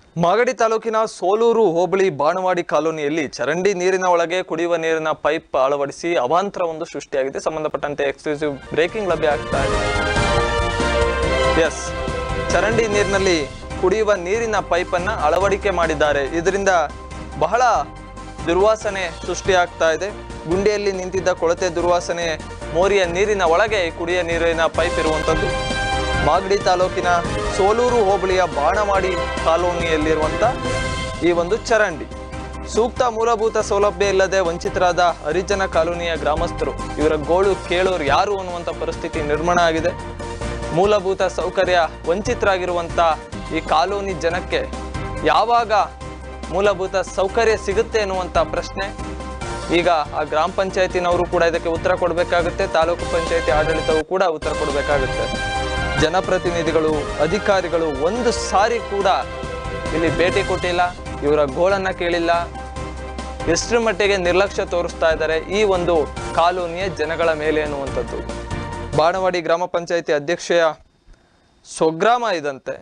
ಮಾಗಡಿ ತಾಲೂಕಿನ ಸೋಲೂರು ಹೋಬಳಿ ಬಾಣವಾಡಿ ಕಾಲೋನಿಯಲ್ಲಿ ಚರಂಡಿ ನೀರಿನ ಒಳಗೆ ಕುಡಿಯುವ ನೀರಿನ ಪೈಪ್ ಅಳವಡಿಸಿ ಅವಾಂತರ ಒಂದು ಸೃಷ್ಟಿಯಾಗಿದೆ ಸಂಬಂಧಪಟ್ಟಂತೆ ಎಕ್ಸ್ಕ್ಲೂಸಿವ್ ಬ್ರೇಕಿಂಗ್ ಲಭ್ಯ ಆಗ್ತಾ ಇದೆ ಎಸ್ ಚರಂಡಿ ನೀರಿನಲ್ಲಿ ಕುಡಿಯುವ ನೀರಿನ ಪೈಪನ್ನ ಅಳವಡಿಕೆ ಮಾಡಿದ್ದಾರೆ ಇದರಿಂದ ಬಹಳ ದುರ್ವಾಸನೆ ಸೃಷ್ಟಿಯಾಗ್ತಾ ಇದೆ ಗುಂಡಿಯಲ್ಲಿ ನಿಂತಿದ್ದ ಕೊಳತೆ ದುರ್ವಾಸನೆ ಮೋರಿಯ ನೀರಿನ ಒಳಗೆ ಕುಡಿಯ ನೀರಿನ ಪೈಪ್ ಇರುವಂಥದ್ದು ಮಾಗಡಿ ತಾಲೂಕಿನ ಸೋಲೂರು ಹೋಬಳಿಯ ಬಾಣವಾಡಿ ಕಾಲೋನಿಯಲ್ಲಿರುವಂಥ ಈ ಒಂದು ಚರಂಡಿ ಸೂಕ್ತ ಮೂಲಭೂತ ಸೌಲಭ್ಯ ಇಲ್ಲದೆ ವಂಚಿತರಾದ ಹರಿಜನ ಕಾಲೋನಿಯ ಗ್ರಾಮಸ್ಥರು ಇವರ ಗೋಳು ಕೇಳೋರು ಯಾರು ಅನ್ನುವಂಥ ಪರಿಸ್ಥಿತಿ ನಿರ್ಮಾಣ ಆಗಿದೆ ಮೂಲಭೂತ ಸೌಕರ್ಯ ವಂಚಿತರಾಗಿರುವಂಥ ಈ ಕಾಲೋನಿ ಜನಕ್ಕೆ ಯಾವಾಗ ಮೂಲಭೂತ ಸೌಕರ್ಯ ಸಿಗುತ್ತೆ ಅನ್ನುವಂಥ ಪ್ರಶ್ನೆ ಈಗ ಆ ಗ್ರಾಮ ಪಂಚಾಯತಿನವರು ಕೂಡ ಇದಕ್ಕೆ ಉತ್ತರ ಕೊಡಬೇಕಾಗುತ್ತೆ ತಾಲೂಕು ಪಂಚಾಯತಿ ಆಡಳಿತವು ಕೂಡ ಉತ್ತರ ಕೊಡಬೇಕಾಗುತ್ತೆ ಜನಪ್ರತಿನಿಧಿಗಳು ಅಧಿಕಾರಿಗಳು ಒಂದು ಸಾರಿ ಕೂಡ ಇಲ್ಲಿ ಭೇಟಿ ಕೊಟ್ಟಿಲ್ಲ ಇವರ ಗೋಳನ್ನ ಕೇಳಿಲ್ಲ ಎಷ್ಟರ ಮಟ್ಟಿಗೆ ನಿರ್ಲಕ್ಷ್ಯ ತೋರಿಸ್ತಾ ಇದ್ದಾರೆ ಈ ಒಂದು ಕಾಲೋನಿಯ ಜನಗಳ ಮೇಲೆ ಅನ್ನುವಂಥದ್ದು ಬಾಣವಾಡಿ ಗ್ರಾಮ ಪಂಚಾಯತಿ ಅಧ್ಯಕ್ಷೆಯ ಸ್ವಗ್ರಾಮ ಇದಂತೆ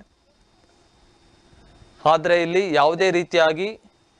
ಆದರೆ ಇಲ್ಲಿ ಯಾವುದೇ ರೀತಿಯಾಗಿ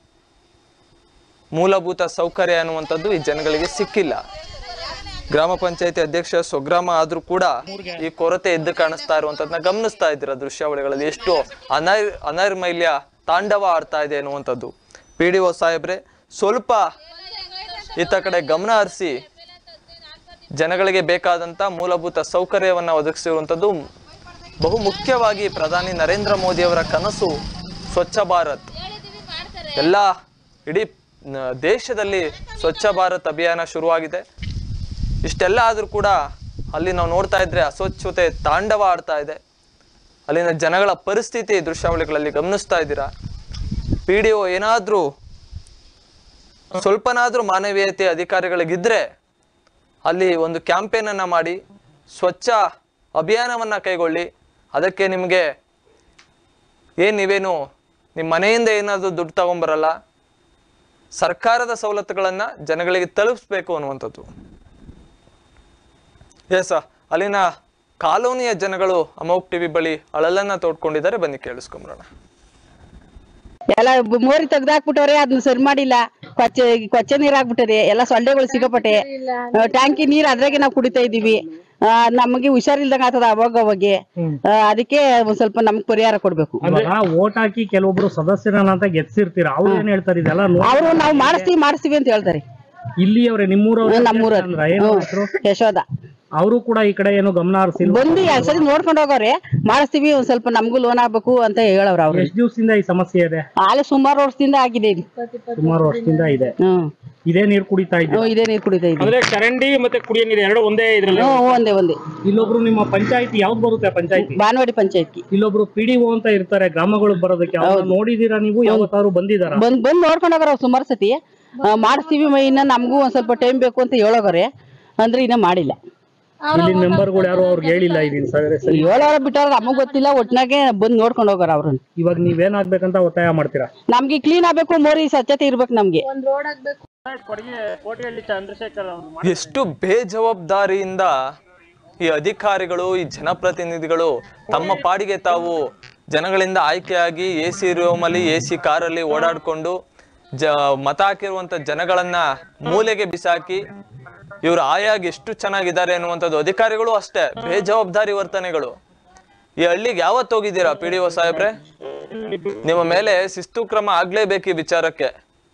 ಮೂಲಭೂತ ಸೌಕರ್ಯ ಅನ್ನುವಂಥದ್ದು ಈ ಜನಗಳಿಗೆ ಸಿಕ್ಕಿಲ್ಲ ಗ್ರಾಮ ಪಂಚಾಯತಿ ಅಧ್ಯಕ್ಷ ಸ್ವಗ್ರಾಮ ಆದ್ರೂ ಕೂಡ ಈ ಕೊರತೆ ಎದ್ದು ಕಾಣಿಸ್ತಾ ಇರುವಂತದನ್ನ ಗಮನಿಸ್ತಾ ಇದ್ದೀರಾ ದೃಶ್ಯಾವಳಿಗಳಲ್ಲಿ ಎಷ್ಟು ಅನೈ ಅನೈರ್ಮೈಲ್ಯ ತಾಂಡವ ಆಡ್ತಾ ಇದೆ ಅನ್ನುವಂಥದ್ದು ಪಿ ಡಿ ಒ ಸಾಹೇಬ್ರೆ ಸ್ವಲ್ಪ ಇತ್ತ ಕಡೆ ಗಮನ ಹರಿಸಿ ಜನಗಳಿಗೆ ಬೇಕಾದಂತ ಮೂಲಭೂತ ಸೌಕರ್ಯವನ್ನ ಒದಗಿಸಿರುವಂಥದ್ದು ಬಹು ಮುಖ್ಯವಾಗಿ ಪ್ರಧಾನಿ ನರೇಂದ್ರ ಮೋದಿ ಅವರ ಕನಸು ಸ್ವಚ್ಛ ಭಾರತ್ ಎಲ್ಲ ಇಡೀ ನ- ದೇಶದಲ್ಲಿ ಸ್ವಚ್ಛ ಭಾರತ್ ಅಭಿಯಾನ ಶುರುವಾಗಿದೆ ಇಷ್ಟೆಲ್ಲ ಆದರೂ ಕೂಡ ಅಲ್ಲಿ ನಾವು ನೋಡ್ತಾ ಇದ್ರೆ ಅಸ್ವಚ್ಛತೆ ತಾಂಡವ ಆಡ್ತಾ ಇದೆ ಅಲ್ಲಿನ ಜನಗಳ ಪರಿಸ್ಥಿತಿ ದೃಶ್ಯಾವಳಿಗಳಲ್ಲಿ ಗಮನಿಸ್ತಾ ಇದ್ದೀರಾ ಪಿ ಡಿ ಒ ಏನಾದರೂ ಸ್ವಲ್ಪನಾದ್ರೂ ಮಾನವೀಯತೆ ಅಧಿಕಾರಿಗಳಿಗಿದ್ರೆ ಅಲ್ಲಿ ಒಂದು ಕ್ಯಾಂಪೇನ್ ಅನ್ನ ಮಾಡಿ ಸ್ವಚ್ಛ ಅಭಿಯಾನವನ್ನ ಕೈಗೊಳ್ಳಿ ಅದಕ್ಕೆ ನಿಮಗೆ ಏನ್ ನೀವೇನು ನಿಮ್ಮ ಮನೆಯಿಂದ ಏನಾದರೂ ದುಡ್ಡು ತಗೊಂಬರಲ್ಲ ಸರ್ಕಾರದ ಸವಲತ್ತುಗಳನ್ನ ಜನಗಳಿಗೆ ತಲುಪಿಸ್ಬೇಕು ಅನ್ನುವಂಥದ್ದು ಎಸ್ ಅಲ್ಲಿನ ಕಾಲೋನಿಯ ಜನಗಳು ಅಮೋಕ್ ಟಿವಿ ಬಳಿ ಅಳಲನ್ನ ತೋಡ್ಕೊಂಡಿದ್ದಾರೆ ಬನ್ನಿ ಕೇಳಿಸ್ಕೊಂಬರೋಣ ಎಲ್ಲ ಬ- ಮೋರಿ ತೆಗ್ದಾಕ್ಬಿಟ್ಟವ್ರೆ ಅದನ್ನ ಸರಿ ಮಾಡಿಲ್ಲ ಕೊಚ್ಚೆ ಕೊಚ್ಚೆ ನೀರ್ ಆಗ್ಬಿಟ್ಟದೆ ಎಲ್ಲ ಸೊಳ್ಳೆಗಳು ಸಿಕ್ಕಾಪಟ್ಟೆ ಆ, ಟ್ಯಾಂಕಿ ನೀರ್ ಅದ್ರಾಗೆ ನಾವು ಕುಡಿತಾ ಇದೀವಿ ಆ, ನಮಗೆ ಹುಷಾರಿಲ್ದಂಗ ಆತದ ಅವಾಗ ಅವಾಗೆ ಆ, ಅದಕ್ಕೆ ಒಂದ್ ಸ್ವಲ್ಪ ನಮ್ಗ್ ಪರಿಹಾರ ಕೊಡ್ಬೇಕು ಇವಾಗ ಓಟ್ ಹಾಕಿ ಕೆಲವೊಬ್ರು ಸದಸ್ಯರನ್ನ ಅಂತ ಗೆದ್ಸಿರ್ತೀರ ಅವ್ರು ಏನ್ ಹೇಳ್ತಾರೆ ಇದೆಲ್ಲ ನೋಡಿ ಅವರು ನಾವು ಮಾಡಿಸ್ತೀವಿ ಮಾಡಿಸ್ತೀವಿ ಅಂತ ಹೇಳ್ತಾರೆ ಇಲ್ಲಿ ಅವ್ರೆ ನಿಮ್ಮೂರವ್ರು ನಮ್ಮೂರ ಅಂದ್ರ ಏನು ಹೆಸ್ರು? ಯಶೋದ ಅವರು ಕೂಡ ಈ ಕಡೆ ಏನು ಗಮನ ಹರಿಸಿಲ್ಲ ಬಂದು ಎರಡ್ ಸರಿ ನೋಡ್ಕೊಂಡು ಹೋಗವ್ರೆ ಮಾಡಿಸ್ತೀವಿ ಒಂದ್ ಸ್ವಲ್ಪ ನಮ್ಗೂ ಲೋನ್ ಆಗ್ಬೇಕು ಅಂತ ಹೇಳವ್ರ ಅವ್ರು ಎಷ್ಟ್ ದಿವಸದಿಂದ ಈ ಸಮಸ್ಯೆ ಇದೆ ಆಲೆ ಸುಮಾರು ವರ್ಷದಿಂದ ಆಗಿದೆ ಇದು ಸುಮಾರು ವರ್ಷದಿಂದ ಇದೆ ಹ್ಮ್ ಇದೇ ನೀರ್ ಕುಡಿತಾ ಇದೆ ಹ್ಮ್, ಇದೇ ನೀರ್ ಕುಡಿತಾ ಇದೀವಿ ಅಂದ್ರೆ ಚರಂಡಿ ಮತ್ತೆ ಕುಡಿಯೋ ನೀರು ಎರಡು ಒಂದೇ ಇದ್ರಲ್ಲಿ ಹ್ಮ್ ಒಂದೇ ಒಂದೇ ಇಲ್ಲೊಬ್ರು ನಿಮ್ಮ ಪಂಚಾಯತಿ ಯಾವ್ದು ಬರುತ್ತೆ ಪಂಚಾಯತಿ ಬಾನವಾಡಿ ಪಂಚಾಯತ್ಗೆ ಇಲ್ಲೊಬ್ರು ಪಿ ಡಿ ಅಂತ ಇರ್ತಾರೆ ಗ್ರಾಮಗಳಿಗೆ ಬರೋದಕ್ಕೆ ಅವ್ರು ನೋಡಿದೀರಾ ನೀವು ಯಾವತ್ತಾದ್ರು ಬಂದಿದಾರ ಬಂದ್ ಬಂದ್ ನೋಡ್ಕೊಂಡು ಹೋಗ್ರ ಸುಮಾರು ಸತಿ ಆ, ಮಾಡಿಸ್ತೀವಿ ಮ- ಇನ್ನ ನಮಗೂ ಒಂದ್ ಸ್ವಲ್ಪ ಟೈಮ್ ಬೇಕು ಅಂತ ಹೇಳೋಗರೆ ಅಂದ್ರೆ ಇನ್ನ ಮಾಡಿಲ್ಲ ಇಲ್ಲಿ ಮೆಂಬರ್ಗಳು ಯಾರು ಅವ್ರಿಗೆ ಹೇಳಿಲ್ಲ ಇದೀನಿ ಸರಿ ಸರಿ ಹೇಳೋರ ಬಿಟ್ಟವ್ರ ನಮಗ್ ಗೊತ್ತಿಲ್ಲ ಒಟ್ನಾಗೆ ಬಂದ್ ನೋಡ್ಕೊಂಡು ಹೋಗೋರ ಅವ್ರನ್ನ ಇವಾಗ ನೀವೇನಾಗ್ಬೇಕಂತ ಒತ್ತಾಯ ಮಾಡ್ತೀರಾ ನಮ್ಗೆ ಕ್ಲೀನ್ ಆಗ್ಬೇಕು ಮೋರಿ ಸ್ವಚ್ಛತೆ ಇರ್ಬೇಕು ನಮ್ಗೆ ಕೋಟೆಹಳ್ಳಿ ಚಂದ್ರಶೇಖರ್ ಅವರು ಎಷ್ಟು ಬೇಜವಾಬ್ದಾರಿಯಿಂದ ಈ ಅಧಿಕಾರಿಗಳು ಈ ಜನಪ್ರತಿನಿಧಿಗಳು ತಮ್ಮ ಪಾಡಿಗೆ ತಾವು ಜನಗಳಿಂದ ಆಯ್ಕೆಯಾಗಿ ಎ ಸಿ ರೂಮಲ್ಲಿ ಎ ಸಿ ಕಾರಲ್ಲಿ ಓಡಾಡ್ಕೊಂಡು ಜ ಮತ ಹಾಕಿರುವಂತ ಜನಗಳನ್ನ ಮೂಲೆಗೆ ಬಿಸಾಕಿ ಇವರು ಆಯಾಗಿ ಎಷ್ಟು ಚೆನ್ನಾಗಿದ್ದಾರೆ ಅನ್ನುವಂಥದ್ದು ಅಧಿಕಾರಿಗಳು ಅಷ್ಟೇ ಬೇಜವಾಬ್ದಾರಿ ವರ್ತನೆಗಳು ಈ ಹಳ್ಳಿಗೆ ಯಾವತ್ತು ಹೋಗಿದ್ದೀರಾ ಪಿ ಡಿ ಒ ಸಾಹೇಬ್ರೆ ನಿಮ್ಮ ಮೇಲೆ ಶಿಸ್ತು ಕ್ರಮ ಆಗ್ಲೇಬೇಕು ಈ ವಿಚಾರಕ್ಕೆ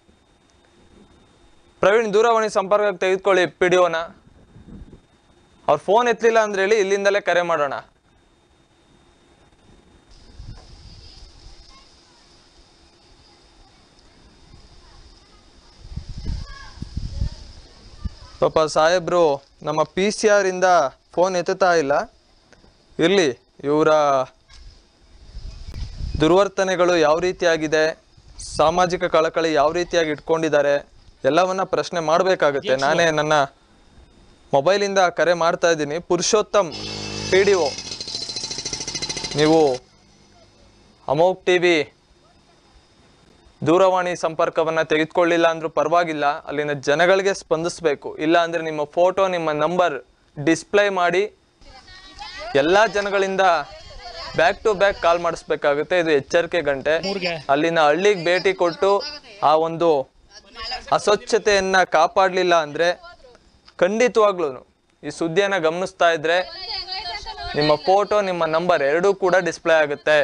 ಪ್ರವೀಣ್ ದೂರವಾಣಿ ಸಂಪರ್ಕಕ್ಕೆ ತೆಗೆದುಕೊಳ್ಳಿ ಪಿ ಡಿ ಒನ ಅವ್ರ ಫೋನ್ ಎತ್ತಲಿಲ್ಲ ಅಂದ್ರೆ ಹೇಳಿ ಇಲ್ಲಿಂದಲೇ ಕರೆ ಮಾಡೋಣ ಪಾಪ ಸಾಹೇಬ್ರು ನಮ್ಮ ಪಿ ಸಿ ಆರ್ ಇಂದ ಫೋನ್ ಎತ್ತುತ್ತಾ ಇಲ್ಲ ಇರ್ಲಿ ಇವರ ದುರ್ವರ್ತನೆಗಳು ಯಾವ ರೀತಿಯಾಗಿದೆ ಸಾಮಾಜಿಕ ಕಳಕಳಿ ಯಾವ ರೀತಿಯಾಗಿ ಇಟ್ಕೊಂಡಿದ್ದಾರೆ ಎಲ್ಲವನ್ನ ಪ್ರಶ್ನೆ ಮಾಡಬೇಕಾಗುತ್ತೆ ನಾನೇ ನನ್ನ ಮೊಬೈಲಿಂದ ಕರೆ ಮಾಡ್ತಾ ಇದ್ದೀನಿ ಪುರುಷೋತ್ತಮ್ ಪಿ ಡಿ ಒ ನೀವು ಅಮೋಕ್ ಟಿ ವಿ ದೂರವಾಣಿ ಸಂಪರ್ಕವನ್ನ ತೆಗೆದುಕೊಳ್ಳಿಲ್ಲ ಅಂದ್ರೂ ಪರವಾಗಿಲ್ಲ ಅಲ್ಲಿನ ಜನಗಳಿಗೆ ಸ್ಪಂದಿಸಬೇಕು ಇಲ್ಲ ಅಂದ್ರೆ ನಿಮ್ಮ ಫೋಟೋ ನಿಮ್ಮ ನಂಬರ್ ಡಿಸ್ಪ್ಲೇ ಮಾಡಿ ಎಲ್ಲ ಜನಗಳಿಂದ ಬ್ಯಾಕ್ ಟು ಬ್ಯಾಕ್ ಕಾಲ್ ಮಾಡಿಸ್ಬೇಕಾಗುತ್ತೆ ಇದು ಎಚ್ಚರಿಕೆ ಗಂಟೆ ಅಲ್ಲಿನ ಹಳ್ಳಿಗೆ ಭೇಟಿ ಕೊಟ್ಟು ಆ ಒಂದು ಅಸ್ವಚ್ಛತೆಯನ್ನ ಕಾಪಾಡಲಿಲ್ಲ ಅಂದ್ರೆ ಖಂಡಿತವಾಗ್ಲೂ ಈ ಸುದ್ದಿಯನ್ನ ಗಮನಿಸ್ತಾ ಇದ್ರೆ ನಿಮ್ಮ ಫೋಟೋ ನಿಮ್ಮ ನಂಬರ್ ಎರಡೂ ಕೂಡ ಡಿಸ್ಪ್ಲೇ ಆಗುತ್ತೆ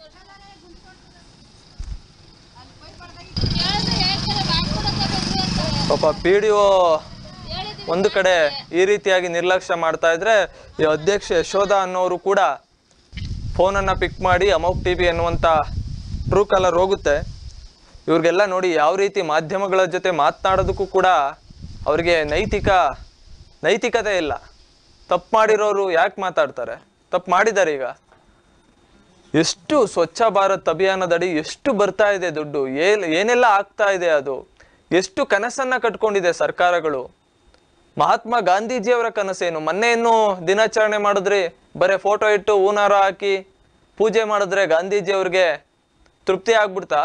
ಪಾಪ ಪಿ ಡಿ ಒ ಒಂದು ಕಡೆ ಈ ರೀತಿಯಾಗಿ ನಿರ್ಲಕ್ಷ್ಯ ಮಾಡ್ತಾ ಇದ್ರೆ ಈ ಅಧ್ಯಕ್ಷ ಯಶೋಧ ಅನ್ನೋರು ಕೂಡ ಫೋನನ್ನು ಪಿಕ್ ಮಾಡಿ ಅಮೋಕ್ ಟಿ ವಿ ಅನ್ನುವಂಥ ಟ್ರೂ ಕಲರ್ ಹೋಗುತ್ತೆ ಇವ್ರಿಗೆಲ್ಲ ನೋಡಿ ಯಾವ ರೀತಿ ಮಾಧ್ಯಮಗಳ ಜೊತೆ ಮಾತನಾಡೋದಕ್ಕೂ ಕೂಡ ಅವರಿಗೆ ನೈತಿಕ ನೈತಿಕತೆ ಇಲ್ಲ ತಪ್ಪು ಮಾಡಿರೋರು ಯಾಕೆ ಮಾತಾಡ್ತಾರೆ ತಪ್ಪು ಮಾಡಿದ್ದಾರೆ ಈಗ ಎಷ್ಟು ಸ್ವಚ್ಛ ಭಾರತ್ ಅಭಿಯಾನದಡಿ ಎಷ್ಟು ಬರ್ತಾ ಇದೆ ದುಡ್ಡು ಏನ್ ಏನೆಲ್ಲ ಆಗ್ತಾ ಇದೆ ಅದು ಎಷ್ಟು ಕನಸನ್ನ ಕಟ್ಕೊಂಡಿದೆ ಸರ್ಕಾರಗಳು ಮಹಾತ್ಮ ಗಾಂಧೀಜಿಯವರ ಕನಸೇನು ಮೊನ್ನೆ ಏನು ದಿನಾಚರಣೆ ಮಾಡಿದ್ರಿ ಬರೇ ಫೋಟೋ ಇಟ್ಟು ಹೂನಾರ ಹಾಕಿ ಪೂಜೆ ಮಾಡಿದ್ರೆ ಗಾಂಧೀಜಿಯವ್ರಿಗೆ ತೃಪ್ತಿ ಆಗ್ಬಿಡ್ತಾ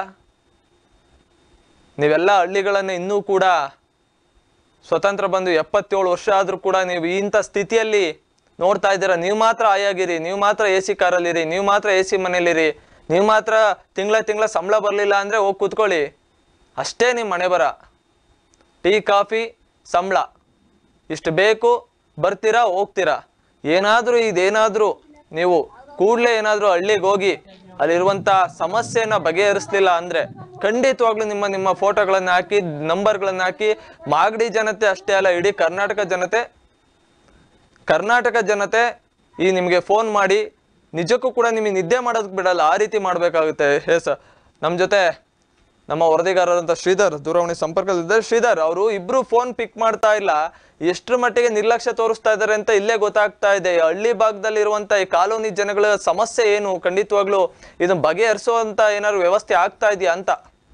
ನೀವೆಲ್ಲ ಹಳ್ಳಿಗಳನ್ನು ಇನ್ನೂ ಕೂಡ ಸ್ವತಂತ್ರ ಬಂದು ಎಪ್ಪತ್ತೇಳು ವರ್ಷ ಆದ್ರೂ ಕೂಡ ನೀವು ಇಂಥ ಸ್ಥಿತಿಯಲ್ಲಿ ನೋಡ್ತಾ ಇದ್ದೀರಾ ನೀವು ಮಾತ್ರ ಆಯಾಗಿರಿ ನೀವು ಮಾತ್ರ ಎ ಸಿ ಕಾರಲ್ಲಿರಿ ನೀವು ಮಾತ್ರ ಎ ಸಿ ಮನೇಲಿರಿ ನೀವು ಮಾತ್ರ ತಿಂಗಳ ತಿಂಗಳ ಸಂಬಳ ಬರಲಿಲ್ಲ ಅಂದರೆ ಹೋಗಿ ಕೂತ್ಕೊಳ್ಳಿ ಅಷ್ಟೇ ನಿಮ್ಮ ಮನೆ ಬರ ಟೀ ಕಾಫಿ ಸಂಬಳ ಇಷ್ಟು ಬೇಕು ಬರ್ತೀರಾ ಹೋಗ್ತೀರಾ ಏನಾದರೂ ಇದೇನಾದರೂ ನೀವು ಕೂಡಲೇ ಏನಾದರೂ ಹಳ್ಳಿಗೆ ಹೋಗಿ ಅಲ್ಲಿರುವಂಥ ಸಮಸ್ಯೆನ ಬಗೆಹರಿಸ್ಲಿಲ್ಲ ಅಂದರೆ ಖಂಡಿತವಾಗ್ಲೂ ನಿಮ್ಮ ನಿಮ್ಮ ಫೋಟೋಗಳನ್ನು ಹಾಕಿ ನಂಬರ್ಗಳನ್ನು ಹಾಕಿ ಮಾಗಡಿ ಜನತೆ ಅಷ್ಟೇ ಅಲ್ಲ ಇಡೀ ಕರ್ನಾಟಕ ಜನತೆ ಕರ್ನಾಟಕ ಜನತೆ ಈ ನಿಮಗೆ ಫೋನ್ ಮಾಡಿ ನಿಜಕ್ಕೂ ಕೂಡ ನಿಮಗೆ ನಿದ್ದೆ ಮಾಡೋದಕ್ಕೆ ಬಿಡಲ್ಲ ಆ ರೀತಿ ಮಾಡಬೇಕಾಗುತ್ತೆ ಎಸ್ ನಮ್ಮ ಜೊತೆ ನಮ್ಮ ವರದಿಗಾರರಂತ ಶ್ರೀಧರ್ ದೂರವಾಣಿ ಸಂಪರ್ಕದಲ್ಲಿದ್ದಾರೆ ಶ್ರೀಧರ್ ಅವರು ಇಬ್ರು ಫೋನ್ ಪಿಕ್ ಮಾಡ್ತಾ ಇಲ್ಲ ಎಷ್ಟರ ಮಟ್ಟಿಗೆ ನಿರ್ಲಕ್ಷ್ಯ ತೋರಿಸ್ತಾ ಇದ್ದಾರೆ ಅಂತ ಇಲ್ಲೇ ಗೊತ್ತಾಗ್ತಾ ಇದೆ ಈ ಹಳ್ಳಿ ಭಾಗದಲ್ಲಿ ಇರುವಂತ ಈ ಕಾಲೋನಿ ಜನಗಳ ಸಮಸ್ಯೆ ಏನು ಖಂಡಿತವಾಗ್ಲೂ ಇದನ್ನ ಬಗೆಹರಿಸುವಂತ ಏನಾದ್ರು ವ್ಯವಸ್ಥೆ ಆಗ್ತಾ ಇದೆಯಾ ಅಂತ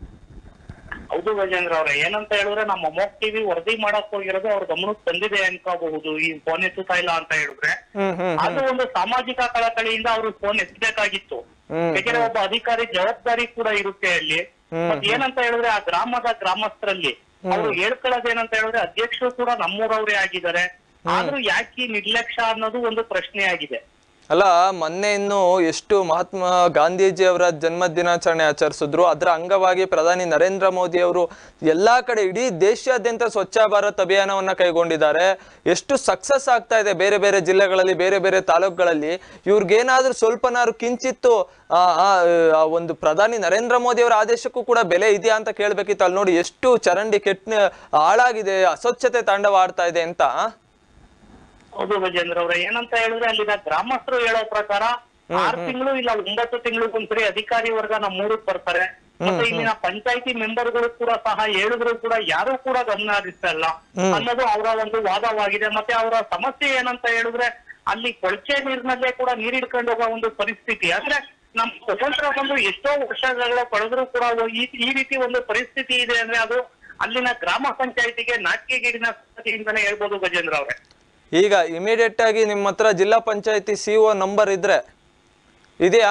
ಹೌದು ಗಜೇಂದ್ರ ಅವ್ರೆ ಏನಂತ ಹೇಳಿದ್ರೆ ನಮ್ಮ ಅಮೋಕ್ ಟಿವಿ ವರದಿ ಮಾಡಕ್ ಹೋಗಿರೋದು ಅವ್ರ ಗಮನಕ್ಕೆ ಬಂದಿದೆ ಅನ್ಕೋಬಹುದು ಈ ಫೋನ್ ಎತ್ತುತ್ತಾ ಇಲ್ಲ ಅಂತ ಹೇಳಿದ್ರೆ ಹ್ಮ್ ಹ್ಮ್ ಅದು ಒಂದು ಸಾಮಾಜಿಕ ಕಳಕಳಿಯಿಂದ ಅವರು ಫೋನ್ ಎತ್ತಬೇಕಾಗಿತ್ತು ಹ್ಮ್. ಯಾಕಂದ್ರೆ ಒಬ್ಬ ಅಧಿಕಾರಿ ಜವಾಬ್ದಾರಿ ಕೂಡ ಇರುತ್ತೆ ಅಲ್ಲಿ ಮತ್ ಏನಂತ ಹೇಳಿದ್ರೆ ಆ ಗ್ರಾಮದ ಗ್ರಾಮಸ್ಥರಲ್ಲಿ ಅವರು ಹೇಳ್ಕೊಳ್ಳೋದು ಏನಂತ ಹೇಳಿದ್ರೆ ಅಧ್ಯಕ್ಷರು ಕೂಡ ನಮ್ಮೂರವರೇ ಆಗಿದ್ದಾರೆ ಆದ್ರೂ ಯಾಕೆ ಈ ನಿರ್ಲಕ್ಷ್ಯ ಅನ್ನೋದು ಒಂದು ಪ್ರಶ್ನೆ ಆಗಿದೆ ಅಲ್ಲ ಮೊನ್ನೆ ಇನ್ನು ಎಷ್ಟು ಮಹಾತ್ಮ ಗಾಂಧೀಜಿ ಅವರ ಜನ್ಮ ದಿನಾಚರಣೆ ಆಚರಿಸಿದ್ರು ಅದರ ಅಂಗವಾಗಿ ಪ್ರಧಾನಿ ನರೇಂದ್ರ ಮೋದಿ ಅವರು ಎಲ್ಲಾ ಕಡೆ ಇಡೀ ದೇಶಾದ್ಯಂತ ಸ್ವಚ್ಛ ಭಾರತ್ ಅಭಿಯಾನವನ್ನ ಕೈಗೊಂಡಿದ್ದಾರೆ ಎಷ್ಟು ಸಕ್ಸಸ್ ಆಗ್ತಾ ಇದೆ ಬೇರೆ ಬೇರೆ ಜಿಲ್ಲೆಗಳಲ್ಲಿ ಬೇರೆ ಬೇರೆ ತಾಲೂಕುಗಳಲ್ಲಿ ಇವ್ರಿಗೇನಾದ್ರೂ ಸ್ವಲ್ಪನಾದ್ರು ಕಿಂಚಿತ್ತು ಆ, ಆ, ಆ ಒಂದು ಪ್ರಧಾನಿ ನರೇಂದ್ರ ಮೋದಿ ಅವರ ಆದೇಶಕ್ಕೂ ಕೂಡ ಬೆಲೆ ಇದೆಯಾ ಅಂತ ಕೇಳ್ಬೇಕಿತ್ತು ಅಲ್ಲಿ ನೋಡಿ ಎಷ್ಟು ಚರಂಡಿ ಕೆಟ್ಟ ಹಾಳಾಗಿದೆ ಅಸ್ವಚ್ಛತೆ ತಾಂಡವ ಆಡ್ತಾ ಇದೆ ಅಂತ ಹೌದು ಗಜೇಂದ್ರ ಅವ್ರೆ ಏನಂತ ಹೇಳಿದ್ರೆ ಅಲ್ಲಿನ ಗ್ರಾಮಸ್ಥರು ಹೇಳೋ ಪ್ರಕಾರ ಆರ್ ತಿಂಗಳು ಇಲ್ಲ ಒಂಬತ್ತು ತಿಂಗಳಿಗೊಂದ್ಸರಿ ಅಧಿಕಾರಿ ವರ್ಗ ನಮ್ಮ ಊರಿಗೆ ಬರ್ತಾರೆ ಮತ್ತೆ ಇಲ್ಲಿನ ಪಂಚಾಯತಿ ಮೆಂಬರ್ಗಳು ಕೂಡ ಸಹ ಹೇಳಿದ್ರು ಕೂಡ ಯಾರು ಕೂಡ ಗಮನ ಹರಿಸ್ತಾ ಇಲ್ಲ ಅನ್ನೋದು ಅವರ ಒಂದು ವಾದವಾಗಿದೆ ಮತ್ತೆ ಅವರ ಸಮಸ್ಯೆ ಏನಂತ ಹೇಳಿದ್ರೆ ಅಲ್ಲಿ ಕೊಳಚೆ ನೀರಿನಲ್ಲೇ ಕೂಡ ನೀರ್ ಹಿಡ್ಕೊಂಡು ಹೋಗೋ ಒಂದು ಪರಿಸ್ಥಿತಿ ಅಂದ್ರೆ ನಮ್ ಸ್ವತಂತ್ರ ಬಂದು ಎಷ್ಟೋ ವರ್ಷಗಳ ಕಳೆದ್ರು ಕೂಡ ಅದು ಈ ಈ ರೀತಿ ಒಂದು ಪರಿಸ್ಥಿತಿ ಇದೆ ಅಂದ್ರೆ ಅದು ಅಲ್ಲಿನ ಗ್ರಾಮ ಪಂಚಾಯತಿಗೆ ನಾಚಿಕೆಗೇಡಿನ ಸಂಗತಿಯಿಂದನೇ ಹೇಳ್ಬೋದು ಗಜೇಂದ್ರ ಅವ್ರೆ ಈಗ ಇಮಿಡಿಯೇಟ್ ಆಗಿ ನಿಮ್ಮ ಹತ್ರ ಜಿಲ್ಲಾ ಪಂಚಾಯತಿ ಸಿ ಒ ನಂಬರ್ ಇದ್ರೆ ಇದೆಯಾ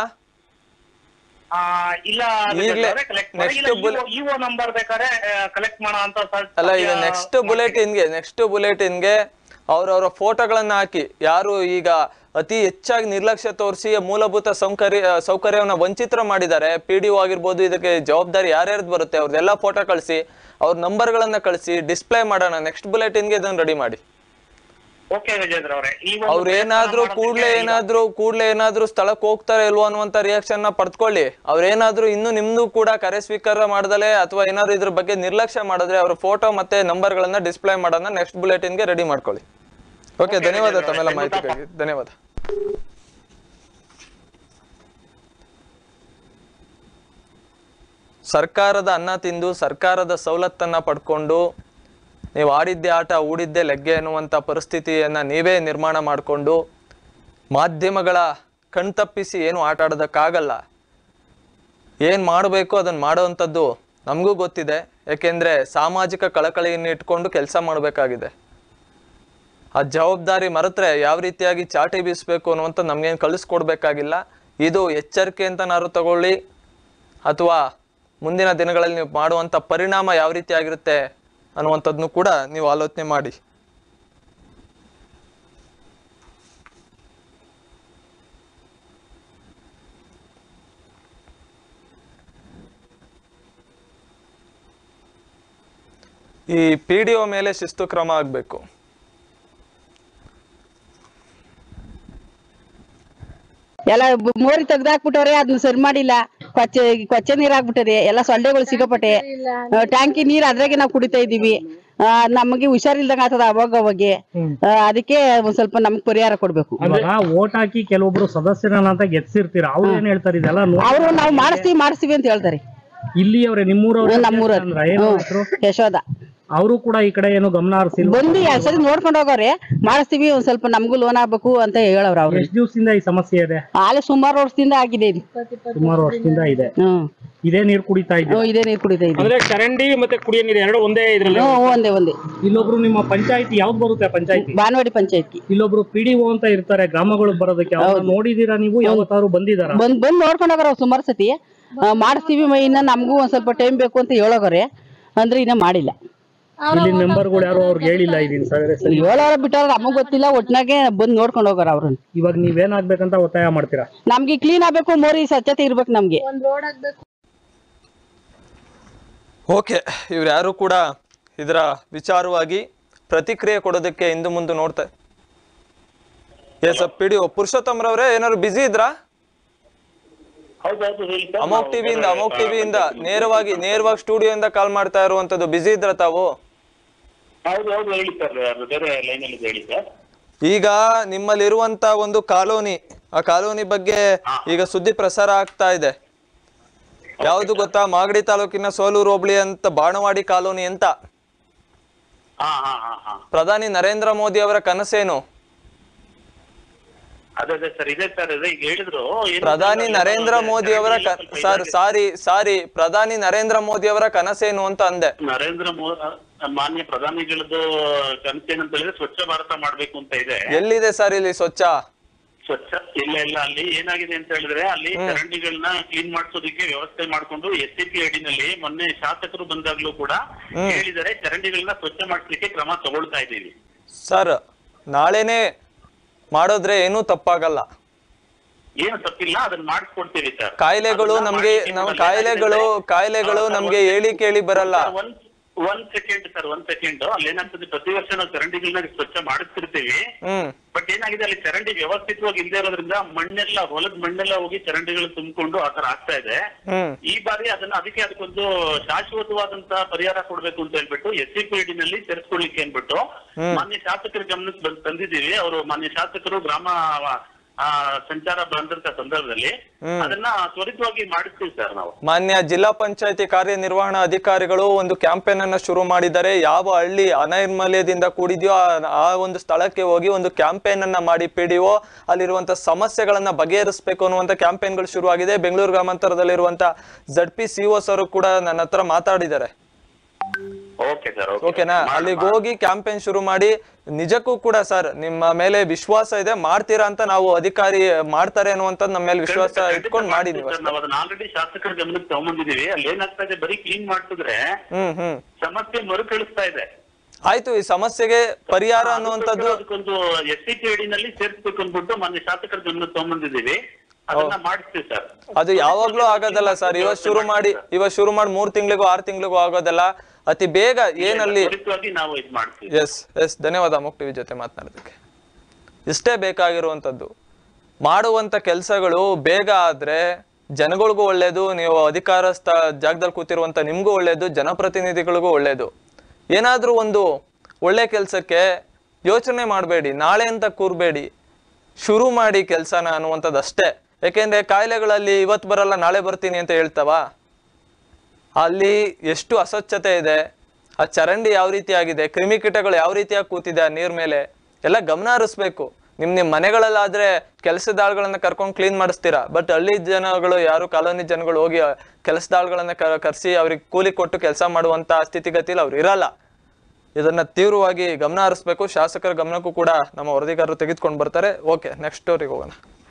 ಆ, ಇಲ್ಲ ಈಗ್ಲೇ collect next bullet- E O number ಬೇಕಾದ್ರೆ ಕಲೆಕ್ಟ್ ಮಾಡೋ ಅಂತ ಅಲ್ಲ ಈಗ ನೆಕ್ಸ್ಟ್ ಬುಲೆಟಿನ್ಗೆ ನೆಕ್ಸ್ಟ್ ಬುಲೆಟಿನ್ಗೆ ಅವ್ರವ್ರ ಫೋಟೋಗಳನ್ನ ಹಾಕಿ ಯಾರು ಈಗ ಅತಿ ಹೆಚ್ಚಾಗಿ ನಿರ್ಲಕ್ಷ್ಯ ತೋರಿಸಿ ಮೂಲಭೂತ ಸೌಕರ್ಯ ಸೌಕರ್ಯವನ್ನು ವಂಚಿತರ ಮಾಡಿದ್ದಾರೆ ಪಿ ಡಿ ಒ ಆಗಿರ್ಬೋದು ಇದಕ್ಕೆ ಜವಾಬ್ದಾರಿ ಯಾರ್ಯಾರ್ದು ಬರುತ್ತೆ ಅವ್ರದ್ದೆಲ್ಲ ಫೋಟೋ ಕಳಿಸಿ ಅವ್ರ ನಂಬರ್ಗಳನ್ನ ಕಳಿಸಿ ಡಿಸ್ಪ್ಲೇ ಮಾಡೋಣ ನೆಕ್ಸ್ಟ್ ಬುಲೆಟಿನ್ಗೆ ಇದನ್ನ ರೆಡಿ ಮಾಡಿ ಓಕೆ ಗಜೇಂದ್ರ ಅವರೇ ಈ ಒಂದು ಅವ್ರು ಏನಾದ್ರೂ ಪ್ರಯತ್ನ ಕೂಡ್ಲೆ ಮಾಡೋದಕ್ಕೆ ಏನಾದ್ರೂ ಕೂಡ್ಲೆ ಏನಾದ್ರೂ ಸ್ಥಳಕ್ಕೆ ಹೋಗ್ತಾರೆ ಇಲ್ವೋ ಅನ್ನುವಂತ ರಿಯಾಕ್ಷನ್ ನ ಪಡ್ಕೊಳ್ಳಿ ಅವ್ರೇನಾದ್ರೂ ಇನ್ನು ನಿಮ್ದು ಕೂಡ ಕರೆ ಸ್ವೀಕಾರ ಮಾಡ್ದಲೆ ಅಥವಾ ಏನಾದ್ರು ಇದ್ರ ಬಗ್ಗೆ ನಿರ್ಲಕ್ಷ್ಯ ಮಾಡಿದ್ರೆ ಅವ್ರ ಫೋಟೋ ಮತ್ತೆ ನಂಬರ್ ಗಳನ್ನ ಡಿಸ್ಪ್ಲೇ ಮಾಡೋಣ ನೆಕ್ಸ್ಟ್ ಬುಲೆಟಿನ್ ಗೆ ರೆಡಿ ಮಾಡ್ಕೊಳ್ಳಿ ಓಕೆ ಧನ್ಯವಾದ ತಮ್ಮೆಲ್ಲ ಮಾಹಿತಿಗಾಗಿ ಧನ್ಯವಾದ ಸರ್ಕಾರದ ಅನ್ನ ತಿಂದು ಸರ್ಕಾರದ ಸವಲತ್ತನ್ನ ಪಡ್ಕೊಂಡು ನೀವು ಆಡಿದ್ದೆ ಆಟ ಹೂಡಿದ್ದೆ ಲೆಗ್ಗೆ ಅನ್ನುವಂಥ ಪರಿಸ್ಥಿತಿಯನ್ನ ನೀವೇ ನಿರ್ಮಾಣ ಮಾಡಿಕೊಂಡು ಮಾಧ್ಯಮಗಳ ಕಣ್ತಪ್ಪಿಸಿ ಏನು ಆಟ ಆಡೋದಕ್ಕಾಗಲ್ಲ ಏನು ಮಾಡಬೇಕು ಅದನ್ನು ಮಾಡೋವಂಥದ್ದು ನಮಗೂ ಗೊತ್ತಿದೆ ಯಾಕೆಂದರೆ ಸಾಮಾಜಿಕ ಕಳಕಳಿಯನ್ನು ಇಟ್ಕೊಂಡು ಕೆಲಸ ಮಾಡಬೇಕಾಗಿದೆ ಆ ಜವಾಬ್ದಾರಿ ಮರೆತ್ರೆ ಯಾವ ರೀತಿಯಾಗಿ ಚಾಟಿ ಬೀಸಬೇಕು ಅನ್ನುವಂಥ ನಮಗೇನು ಕಳಿಸ್ಕೊಡ್ಬೇಕಾಗಿಲ್ಲ ಇದು ಎಚ್ಚರಿಕೆ ಅಂತನಾದ್ರು ತಗೊಳ್ಳಿ ಅಥವಾ ಮುಂದಿನ ದಿನಗಳಲ್ಲಿ ನೀವು ಮಾಡುವಂಥ ಪರಿಣಾಮ ಯಾವ ರೀತಿಯಾಗಿರುತ್ತೆ ಅನ್ನುವಂಥದ್ದನ್ನು ಕೂಡ ನೀವು ಆಲೋಚನೆ ಮಾಡಿ ಈ ಪಿ ಡಿ ಒ ಮೇಲೆ ಶಿಸ್ತು ಕ್ರಮ ಆಗಬೇಕು ಎಲ್ಲ ಬ- ಮೋರಿ ತೆಗ್ದಾಕ್ಬಿಟ್ಟವ್ರೆ ಅದನ್ನ ಸರಿ ಮಾಡಿಲ್ಲ ಕೊಚ್ಚೆ ಕೊಚ್ಚೆ ನೀರ್ ಆಗ್ಬಿಟ್ಟದೆ ಎಲ್ಲ ಸೊಳ್ಳೆಗಳು ಸಿಕ್ಕಾಪಟ್ಟೆ ಆ, ಟ್ಯಾಂಕಿ ನೀರ್ ಅದ್ರಾಗೆ ನಾವು ಕುಡಿತಾ ಇದೀವಿ ಆ, ನಮಗೆ ಹುಷಾರಿಲ್ದಂಗ ಆಗ್ತದ ಅವಾಗ ಅವಾಗೆ ಆ, ಅದಕ್ಕೆ ಒಂದ್ ಸ್ವಲ್ಪ ನಮ್ಗ್ ಪರಿಹಾರ ಕೊಡ್ಬೇಕು ಇವಾಗ ಓಟ್ ಹಾಕಿ ಕೆಲವೊಬ್ರು ಸದಸ್ಯರನ್ನ ಅಂತ ಗೆದ್ಸಿರ್ತೀರ ಅವ್ರು ಏನ್ ಹೇಳ್ತಾರೆ ಇದೆಲ್ಲ ನೋಡಿ ಅವ್ರು ನಾವು ಮಾಡಿಸ್ತೀವಿ ಮಾಡಿಸ್ತೀವಿ ಅಂತ ಹೇಳ್ತಾರೆ ಇಲ್ಲಿ ಅವ್ರೆ ನಿಮ್ಮೂರವ್ರೆ ನಮ್ಮೂರ ಅಂದ್ರ ಏನು ಹೆಸರು ಯಶೋದ ಅವರು ಕೂಡ ಈ ಕಡೆ ಏನು ಗಮನ ಹರಿಸಿಲ್ವ ಬಂದು ಎರಡ್ ಸರಿ ನೋಡ್ಕೊಂಡು ಹೋಗವ್ರೆ ಮಾಡಿಸ್ತೀವಿ ಒಂದ್ ಸ್ವಲ್ಪ ನಮ್ಗೂ ಲೋನ್ ಆಗ್ಬೇಕು ಅಂತ ಹೇಳವ್ರ ಅವ್ರು ಎಷ್ಟ್ ದಿವಸದಿಂದ ಈ ಸಮಸ್ಯೆ ಇದೆ ಆಲೆ ಸುಮಾರು ವರ್ಷದಿಂದ ಆಗಿದೆ ಇದು ಸುಮಾರು ವರ್ಷದಿಂದ ಇದೆ ಹ್ಮ್ ಇದೇ ನೀರ್ ಕುಡಿತಾ ಇದೆ ಹ್ಮ್, ಇದೇ ನೀರ್ ಕುಡಿತಾ ಇದ್ದೀವಿ ಅಂದ್ರೆ ಚರಂಡಿ ಮತ್ತೆ ಕುಡಿಯೋ ನೀರು ಎರಡು ಒಂದೇ ಇದ್ರಲ್ಲಿ ಹ್ಮ್ ಒಂದೇ ಒಂದೇ ಇಲ್ಲೊಬ್ರು ನಿಮ್ಮ ಪಂಚಾಯತಿ ಯಾವ್ದು ಬರುತ್ತೆ ಪಂಚಾಯತಿ ಬಾನವಾಡಿ ಪಂಚಾಯತಿ ಇಲ್ಲೊಬ್ರು ಪಿ ಡಿ ಒ ಅಂತ ಇರ್ತಾರೆ ಗ್ರಾಮಗಳಿಗೆ ಬರೋದಕ್ಕೆ ಅವ್ರನ್ನ ನೋಡಿದೀರಾ ನೀವು ಯಾವತ್ತಾದ್ರು ಬಂದಿದಾರ ಬಂದ್ ಬಂದ್ ನೋಡ್ಕೊಂಡು ಹೋಗೋರ ಸುಮಾರು ಸತಿ ಆ, ಮಾಡಿಸ್ತೀವಿ ಮ- ಇನ್ನ ನಮಗೂ ಒಂದ್ ಸ್ವಲ್ಪ ಟೈಮ್ ಬೇಕು ಅಂತ ಹೇಳೋಗವ್ರೆ ಅಂದ್ರೆ ಇನ್ನ ಮಾಡಿಲ್ಲ ಇಲ್ಲಿ ಮೆಂಬರ್ಗಳು ಯಾರು ಅವ್ರಿಗೆ ಹೇಳಿಲ್ಲ ಇದೀನಿ ಸರಿ ಸರಿ ಹೇಳೋರ ಬಿಟ್ಟವ್ರ ನಮಗ್ ಗೊತ್ತಿಲ್ಲ ಒಟ್ನಾಗೆ ಬಂದ್ ನೋಡ್ಕೊಂಡು ಹೋಗೋರ ಅವ್ರನ್ನ ಇವಾಗ ನೀವೇನಾಗ್ಬೇಕಂತ ಒತ್ತಾಯ ಮಾಡ್ತೀರಾ ನಮ್ಗೆ ಕ್ಲೀನ್ ಆಗ್ಬೇಕು ಮೋರಿ ಸ್ವಚ್ಛತೆ ಇರ್ಬೇಕು ನಮ್ಗೆ ಓಕೆ ಇವ್ರು ಯಾರು ಕೂಡ ಇದರ ವಿಚಾರವಾಗಿ ಪ್ರತಿಕ್ರಿಯೆ ಕೊಡೋದಕ್ಕೆ ಹಿಂದೆ ಮುಂದೆ ನೋಡ್ತಾ ಎಸ್ ಪಿ ಡಿ ಒ ಪುರುಷೋತ್ತಮ್ರವ್ರೆ ಏನಾದ್ರು ಬಿಸಿ ಇದ್ರಾ ಹೌದೌದು ಹೇಳಿ ಸರ್. ಅಮೋಕ್ ಟಿವಿಯಿಂದ ಅಮೋಕ್ ಟಿವಿಯಿಂದ ನೇರವಾಗಿ ನೇರವಾಗಿ ಸ್ಟುಡಿಯೋಯಿಂದ ಕಾಲ್ ಮಾಡ್ತಾ ಇರುವಂತದ್ದು ಬಿಸಿ ಇದ್ರ ತಾವು ಹೌದು ಹೌದು ಹೇಳಿ ಸರ್ ಅದು ಬೇರೆ ಲೈನ್ ಅಲ್ಲಿ ಹೇಳಿ ಸರ್ ಈಗ ನಿಮ್ಮಲ್ಲಿರುವಂತ ಒಂದು ಕಾಲೋನಿ ಆ ಕಾಲೋನಿ ಬಗ್ಗೆ ಈಗ ಸುದ್ದಿ ಪ್ರಸಾರ ಆಗ್ತಾ ಇದೆ ಯಾವುದು ಗೊತ್ತಾ ಮಾಗಡಿ ತಾಲೂಕಿನ ಸೋಲೂರು ಹೋಬಳಿ ಅಂತ ಬಾಣವಾಡಿ ಕಾಲೋನಿ ಅಂತ ಹಾ ಹಾ ಹಾ ಹಾ ಪ್ರಧಾನಿ ನರೇಂದ್ರ ಮೋದಿ ಅವರ ಕನಸೇನು ಅದೇ ಅದೇ ಸರ್ ಇದೆ ಸರ್ ಅದೇ ಈಗ ಹೇಳಿದ್ರು ಏನು ಪ್ರಧಾನಿ ಸರ್, ನರೇಂದ್ರ ಏನೋ ಮೋದಿ ಅವರ ಕ- ಸ್ವಲ್ಪ ಸರ್ ಇದಾಗಿದೆ. ಸಾರಿ ಸಾರಿ ಪ್ರಧಾನಿ ನರೇಂದ್ರ ಮೋದಿ ಅವರ ಕನಸೇನು ಅಂತ ಅಂದೆ ನರೇಂದ್ರ ಮೋದಿ ಮಾನ್ಯ ಪ್ರಧಾನಿಗಳದ್ದು ಕನಸೇನಂತ ಹೇಳಿದ್ರೆ ಸ್ವಚ್ಛ ಭಾರತ ಮಾಡ್ಬೇಕು ಅಂತ ಇದೆ ಎಲ್ಲಿದೆ ಸರ್ ಇಲ್ಲಿ ಸ್ವಚ್ಛ ಸ್ವಚ್ಛ ಇಲ್ಲ ಇಲ್ಲ ಅಲ್ಲಿ ಏನಾಗಿದೆ ಅಂತ ಹೇಳಿದ್ರೆ ಅಲ್ಲಿ ಚರಂಡಿಗಳನ್ನ ಕ್ಲೀನ್ ಮಾಡಿಸೋದಕ್ಕೆ ವ್ಯವಸ್ಥೆ ಮಾಡ್ಕೊಂಡು ಎಸ್ ಸಿ ಪಿ ಅಡಿನಲ್ಲಿ ಮೊನ್ನೆ ಶಾಸಕರು ಬಂದಾಗ್ಲೂ ಕೂಡ ಹೇಳಿದರೆ ಚರಂಡಿಗಳನ್ನ ಸ್ವಚ್ಛ ಮಾಡಿಸ್ಲಿಕ್ಕೆ ಕ್ರಮ ತಗೊಳ್ತಾ ಇದ್ದೀವಿ ಸರ್ ನಾಳೆನೆ ಮಾಡಿದ್ರೆ ಏನೂ ತಪ್ಪಾಗಲ್ಲ ಏನು ತಪ್ಪಿಲ್ಲ ಅದನ್ನ ಮಾಡಿಸ್ಕೊಡ್ತೀವಿ ಸರ್ ಕಾಯಿಲೆಗಳು ಅದನ್ನ ನಮ್ಗೆ ಮಾಡಿ ನಮ್ ನಿಮ್ಮಲ್ಲಿ ಕಾಯಿಲೆಗಳು ಏನಾಗಿದೆ? ಕಾಯಿಲೆಗಳು ಆ, ನಮ್ಗೆ ಒಂದ್ ಹೇಳಿ ಕೇಳಿ ಬರಲ್ಲ ಒಂದ್ ಒಂದ್ ಸೆಕೆಂಡ್ ಸರ್ ಒಂದ್ ಸೆಕೆಂಡ್ ಅಲ್ಲಿ ಏನಾಗ್ತದೆ ಪ್ರತಿ ವರ್ಷ ನಾವು ಚರಂಡಿಗಳನ್ನ ಸ್ವಚ್ಛ ಮಾಡಿಸ್ತಿರ್ತೀವಿ ಹ್ಮ್ ಬಟ್ ಏನಾಗಿದೆ ಅಲ್ಲಿ ಚರಂಡಿ ವ್ಯವಸ್ಥಿತವಾಗಿ ಇಲ್ಲದೆ ಇರೋದ್ರಿಂದ ಮಣ್ಣೆಲ್ಲ ಹೊಲದ ಮಣ್ಣೆಲ್ಲ ಹೋಗಿ ಚರಂಡಿಗಳು ತುಂಬಿಕೊಂಡು ಆತರ ಆಗ್ತಾ ಇದೆ ಹ್ಮ್ ಈ ಬಾರಿ ಅದನ್ನ ಅದಕ್ಕೆ ಅದಕ್ಕೊಂದು ಶಾಶ್ವತವಾದಂತ ಪರಿಹಾರ ಕೊಡ್ಬೇಕು ಅಂತ ಹೇಳ್ಬಿಟ್ಟು ಎಸ್ ಸಿ ಪಿ ನಲ್ಲಿ ಸೇರಿಸ್ಕೊಳ್ಲಿಕ್ಕೆ ಅನ್ಬಿಟ್ಟು ಮಾನ್ಯ ಶಾಸಕರ ಗಮನಕ್ಕೆ ಬಂದ್ ತಂದಿದ್ದೀವಿ ಅವರು ಮಾನ್ಯ ಶಾಸಕರು ಗ್ರಾಮ ಆ, ಸಂಚಾರ ಬಂದಂತ ಸಂದರ್ಭದಲ್ಲಿ ಅದನ್ನ ತ್ವರಿತವಾಗಿ ಮಾಡಿಸ್ತೀವಿ ಸರ್ ನಾವು ಮಾನ್ಯ ಜಿಲ್ಲಾ ಪಂಚಾಯತಿ ಕಾರ್ಯನಿರ್ವಹಣಾ ಅಧಿಕಾರಿಗಳು ಒಂದು ಕ್ಯಾಂಪೇನ್ ಅನ್ನ ಶುರು ಮಾಡಿದ್ದಾರೆ ಯಾವ ಹಳ್ಳಿ ಅನೈರ್ಮಲ್ಯದಿಂದ ಕೂಡಿದೆಯೋ ಆ- ಆ ಒಂದು ಸ್ಥಳಕ್ಕೆ ಹೋಗಿ ಒಂದು ಕ್ಯಾಂಪೇನ್ ಅನ್ನ ಮಾಡಿ ಪಿ ಡಿ ಒ ಅಲ್ಲಿರುವಂತ ಸಮಸ್ಯೆಗಳನ್ನ ಬಗೆಹರಿಸಬೇಕು ಅನ್ನುವಂತ ಕ್ಯಾಂಪೇನ್ಗಳು ಶುರುವಾಗಿದೆ ಬೆಂಗಳೂರು ಗ್ರಾಮಾಂತರದಲ್ಲಿರುವಂತ ಜಡ್ ಪಿ ಸಿ ಸರ್ ಕೂಡ ನನ್ನ ಹತ್ರ ಮಾತಾಡಿದ್ದಾರೆ ಓಕೆ ಸರ್ ಓಕೆನಾ ಅಲ್ಲಿಗೆ ಹೋಗಿ ಕ್ಯಾಂಪೇನ್ ಶುರು ಮಾಡಿ ನಿಜಕ್ಕೂ ಕೂಡ ಸರ್ ನಿಮ್ಮ ಮೇಲೆ ವಿಶ್ವಾಸ ಇದೆ ಮಾಡ್ತೀರಾ ಅಂತ ನಾವು ಅಧಿಕಾರಿ ಮಾಡ್ತಾರೆ ಅನ್ನುವಂಥದ್ದು ನಮ್ಮ ಮೇಲೆ ವಿಶ್ವಾಸ ಇಟ್ಕೊಂಡು ಮಾಡಿದೀವಿ ಅಷ್ಟೇ. ನಾವು ಅದನ್ನ ಆಲ್ರೆಡಿ ಶಾಸಕರ ಗಮನಕ್ಕೆ ತಗೊಂಬಂದಿದೀವಿ ಅಲ್ಲಿ ಏನಾಗ್ತಾ ಇದೆ ಬರೀ ಕ್ಲೀನ್ ಮಾಡಿಸಿದ್ರೆ ಹ್ಮ್ ಹ್ಮ್ ಸಮಸ್ಯೆ ಮರುಕಳಿಸ್ತಾ ಇದೆ ಆಯ್ತು ಈ ಸಮಸ್ಯೆಗೆ ಪರಿಹಾರ ಅನ್ನುವಂಥದ್ದು ಅದಕ್ಕೊಂದು ಎಸ್ ಸಿ ಪಿ ಅಡಿನಲ್ಲಿ ಸೇರಿಸ್ಬೇಕು ಅಂದ್ಬಿಟ್ಟು ಮೊನ್ನೆ ಶಾಸಕರ ಗಮನಕ್ಕೆ ತಗೊಂಬಂದಿದ್ದೀವಿ ಅದನ್ನ ಮಾಡಿಸ್ತೀವಿ ಸರ್ ಅದು ಯಾವಾಗ್ಲೂ ಆಗೋದಲ್ಲ ಸರ್ ಇವತ್ ಶುರು ಮಾಡಿ ಇವತ್ ಶುರು ಮಾಡಿ ಮೂರ್ ತಿಂಗಳಿಗೂ ಆರ್ ತಿಂಗಳಿಗೂ ಆಗೋದಲ್ಲ ಅತಿ ಬೇಗ ಏನಲ್ಲಿ ತ್ವರಿತವಾಗಿ ನಾವು ಇದು ಮಾಡ್ತೀವಿ ಎಸ್ ಎಸ್ ಧನ್ಯವಾದ ಅಮೋಕ್ ಟಿವಿ ಜೊತೆ ಮಾತನಾಡೋದಕ್ಕೆ ಇಷ್ಟೇ ಬೇಕಾಗಿರುವಂಥದ್ದು ಮಾಡುವಂಥ ಕೆಲಸಗಳು ಬೇಗ ಆದ್ರೆ ಜನಗಳಿಗೂ ಒಳ್ಳೇದು ನೀವು ಅಧಿಕಾರ ಸ್ಥ ಜಾಗದಲ್ಲಿ ಕೂತಿರುವಂಥ ನಿಮಗೂ ಒಳ್ಳೇದು ಜನಪ್ರತಿನಿಧಿಗಳಿಗೂ ಒಳ್ಳೇದು ಏನಾದರೂ ಒಂದು ಒಳ್ಳೆ ಕೆಲಸಕ್ಕೆ ಯೋಚನೆ ಮಾಡಬೇಡಿ ನಾಳೆ ಅಂತ ಕೂರಬೇಡಿ ಶುರು ಮಾಡಿ ಕೆಲಸನ ಅನ್ನುವಂಥದ್ದು ಅಷ್ಟೇ ಯಾಕೆಂದ್ರೆ ಕಾಯಿಲೆಗಳಲ್ಲಿ ಇವತ್ತು ಬರಲ್ಲ ನಾಳೆ ಬರ್ತೀನಿ ಅಂತ ಹೇಳ್ತಾವಾ ಅಲ್ಲಿ ಎಷ್ಟು ಅಸ್ವಚ್ಛತೆ ಇದೆ ಆ ಚರಂಡಿ ಯಾವ ರೀತಿ ಆಗಿದೆ ಕ್ರಿಮಿಕೀಟಗಳು ಯಾವ ರೀತಿಯಾಗಿ ಕೂತಿದೆ ಆ ನೀರ್ ಮೇಲೆ ಎಲ್ಲ ಗಮನ ಹರಿಸ್ಬೇಕು ನಿಮ್ ನಿಮ್ ಮನೆಗಳಲ್ಲಾದ್ರೆ ಕೆಲಸದ ಆಳುಗಳನ್ನ ಕರ್ಕೊಂಡು ಕ್ಲೀನ್ ಮಾಡಿಸ್ತೀರಾ ಬಟ್ ಹಳ್ಳಿ ಜನಗಳು ಯಾರು ಕಾಲೋನಿ ಜನಗಳು ಹೋಗಿ ಕೆಲಸದ ಆಳುಗಳನ್ನ ಕ ಕರೆಸಿ ಅವ್ರಿಗೆ ಕೂಲಿ ಕೊಟ್ಟು ಕೆಲಸ ಮಾಡುವಂತ ಸ್ಥಿತಿಗತಿಲಿ ಅವ್ರು ಇರಲ್ಲ ಇದನ್ನ ತೀವ್ರವಾಗಿ ಗಮನ ಹರಿಸ್ಬೇಕು ಶಾಸಕರ ಗಮನಕ್ಕೂ ಕೂಡ ನಮ್ಮ ವರದಿಗಾರರು ತೆಗೆದುಕೊಂಡು ಬರ್ತಾರೆ ಓಕೆ ನೆಕ್ಸ್ಟ್ ಸ್ಟೋರಿಗೆ ಹೋಗೋಣ